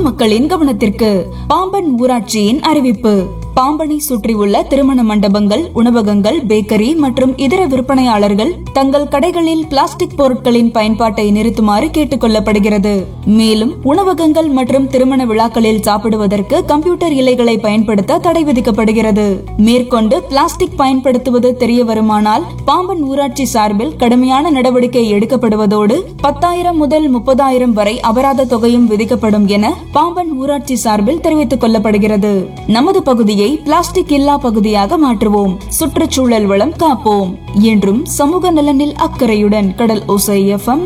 பொதுமக்களின் கவனத்திற்கு பாம்பன் ஊராட்சியின் அறிவிப்பு பாம்பனை சுற்றியுள்ள திருமண மண்டபங்கள் உணவகங்கள் பேக்கரி மற்றும் இதர விற்பனையாளர்கள் தங்கள் கடைகளில் பிளாஸ்டிக் பொருட்களின் பயன்பாட்டை நிறுத்துமாறு கேட்டுக் கொள்ளப்படுகிறது மேலும் உணவகங்கள் மற்றும் திருமண விழாக்களில் சாப்பிடுவதற்கு கம்ப்யூட்டர் இலைகளை பயன்படுத்த தடை விதிக்கப்படுகிறது மேற்கொண்டு பிளாஸ்டிக் பயன்படுத்துவது தெரிய வருமானால் பாம்பன் ஊராட்சி சார்பில் கடுமையான நடவடிக்கை எடுக்கப்படுவதோடு பத்தாயிரம் முதல் முப்பதாயிரம் வரை அபராத தொகையும் விதிக்கப்படும் என பாம்பன் ஊராட்சி சார்பில் தெரிவித்துக் கொள்ளப்படுகிறது நமது பகுதியை பிளாஸ்டிக் இல்லா பகுதியாக மாற்றுவோம் சுற்றுச்சூழல் வளம் காப்போம் என்றும் சமூக நலனில் அக்கறையுடன் கடல் ஓசை எஃப்எம்